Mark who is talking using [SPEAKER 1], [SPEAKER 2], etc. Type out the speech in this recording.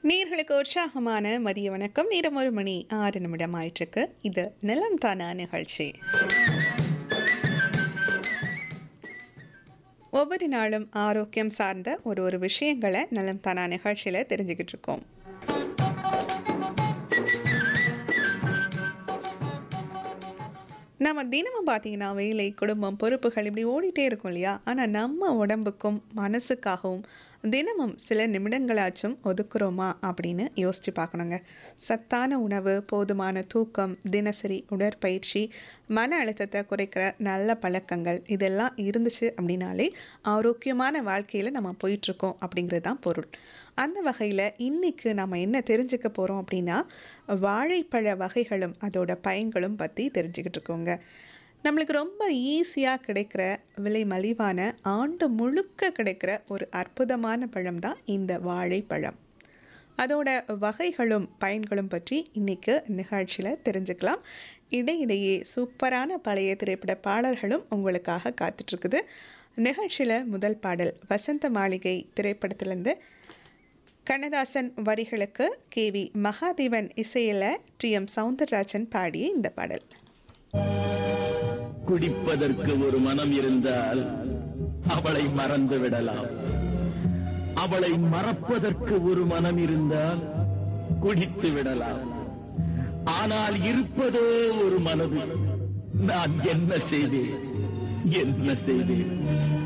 [SPEAKER 1] நேர்களுக்கு உற்சாகமான மதிய வணக்கம் நேரம் ஒரு மணி ஆறு நிமிடம் ஆயிட்டிருக்கு இது நிலம் தானா நிகழ்ச்சி ஒவ்வொரு நாளும் ஆரோக்கியம் சார்ந்த ஒரு ஒரு விஷயங்களை நலம் தானா நிகழ்ச்சியில் தெரிஞ்சுக்கிட்டு இருக்கோம் நம்ம தினமும் பார்த்தீங்கன்னா வேலை குடும்பம் பொறுப்புகள் இப்படி ஓடிட்டே இருக்கும் இல்லையா ஆனால் நம்ம உடம்புக்கும் மனசுக்காகவும் தினமும் சில நிமிடங்களாச்சும் ஒதுக்குறோமா அப்படின்னு யோசித்து பார்க்கணுங்க சத்தான உணவு போதுமான தூக்கம் தினசரி உடற்பயிற்சி மன அழுத்தத்தை குறைக்கிற நல்ல பழக்கங்கள் இதெல்லாம் இருந்துச்சு அப்படின்னாலே ஆரோக்கியமான வாழ்க்கையில் நம்ம போயிட்டுருக்கோம் அப்படிங்கிறது தான் பொருள் அந்த வகையில் இன்றைக்கு நம்ம என்ன தெரிஞ்சுக்க போகிறோம் அப்படின்னா வாழைப்பழ வகைகளும் அதோட பயன்களும் பற்றி தெரிஞ்சுக்கிட்டு இருக்கோங்க நம்மளுக்கு ரொம்ப ஈஸியாக கிடைக்கிற விலை மலிவான ஆண்டு முழுக்க கிடைக்கிற ஒரு அற்புதமான பழம் தான் இந்த வாழைப்பழம் அதோட வகைகளும் பயன்களும் பற்றி இன்றைக்கு நிகழ்ச்சியில் தெரிஞ்சுக்கலாம் இடையிடையே சூப்பரான பழைய திரைப்பட பாடல்களும் உங்களுக்காக காத்துட்ருக்குது நிகழ்ச்சியில் முதல் பாடல் வசந்த மாளிகை திரைப்படத்திலேருந்து கண்ணதாசன் வரிகளுக்கு கே வி மகாதேவன் இசையில் டி எம் சவுந்தரராஜன் பாடிய இந்த பாடல்
[SPEAKER 2] குடிப்பதற்கு ஒரு மனம் இருந்தால் அவளை மறந்து விடலாம் அவளை மறப்பதற்கு ஒரு மனம் இருந்தால் குடித்து விடலாம் ஆனால் இருப்பதோ ஒரு மனது நான் என்ன செய்தேன் என்ன செய்தேன்